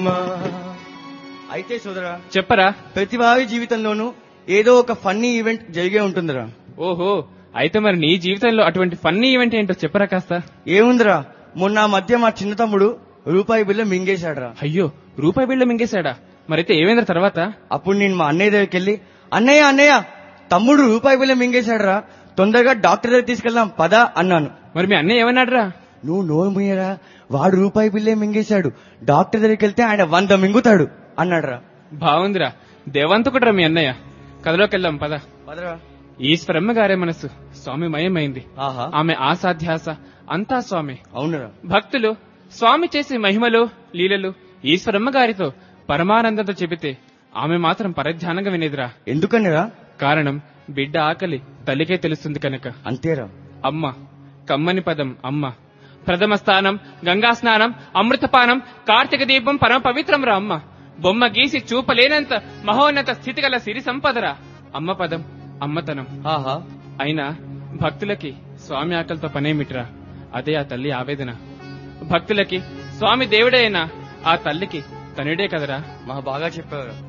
అయితే సోదరా చెప్పరా ప్రతి వారి జీవితంలోనూ ఏదో ఒక ఫన్నీ ఈవెంట్ జరిగే ఉంటుందిరా ఓహో అయితే మరి నీ జీవితంలో అటువంటి ఫన్నీ ఈవెంట్ ఏంటో చెప్పరా కాస్త ఏముందిరా మొన్న ఆ మధ్య మా చిన్న తమ్ముడు రూపాయి బిల్ల మింగేశాడురా అయ్యో రూపాయి బిళ్ళ మింగేశాడా మరైతే ఏమైందిరా తర్వాత అప్పుడు నేను మా అన్నయ్య దగ్గరికి వెళ్ళి అన్నయ్య అన్నయ్య తమ్ముడు రూపాయి బిల్ల మింగేశాడురా తొందరగా డాక్టర్ దగ్గర తీసుకెళ్దాం పదా అన్నాను మరి మీ అన్నయ్య ఏమన్నాడురా నువ్వు నోరు మూయరా వాడు రూపాయి బిల్లే మింగేశాడు డాక్టర్ దగ్గరికి వెళ్తే ఆయన వంద మింగుతాడు అన్నాడురా బాగుందిరా దేవంతకుడురా మీ అన్నయ్య కథలోకి వెళ్దాం పద పదరా ఈశ్వరమ్మ గారే మనసు స్వామి మయమైంది ఆహా ఆమె ఆసాధ్యాస అంతా స్వామి అవునురా భక్తులు స్వామి చేసే మహిమలు లీలలు ఈశ్వరమ్మ గారితో పరమానందంతో చెబితే ఆమె మాత్రం పరధ్యానంగా వినేదిరా ఎందుకనిరా కారణం బిడ్డ ఆకలి తల్లికే తెలుస్తుంది కనుక అంతేరా అమ్మ కమ్మని పదం అమ్మ ప్రథమ స్థానం గంగా స్నానం అమృతపానం కార్తీక దీపం పరమ పవిత్రం రా అమ్మ బొమ్మ గీసి చూపలేనంత మహోన్నత స్థితి గల సిరి సంపదరా అమ్మ పదం అమ్మతనం ఆహా అయినా భక్తులకి స్వామి ఆకలితో పనేమిట్రా అదే ఆ తల్లి ఆవేదన భక్తులకి స్వామి దేవుడే అయినా ఆ తల్లికి తనుడే కదరా మా బాగా చెప్పారు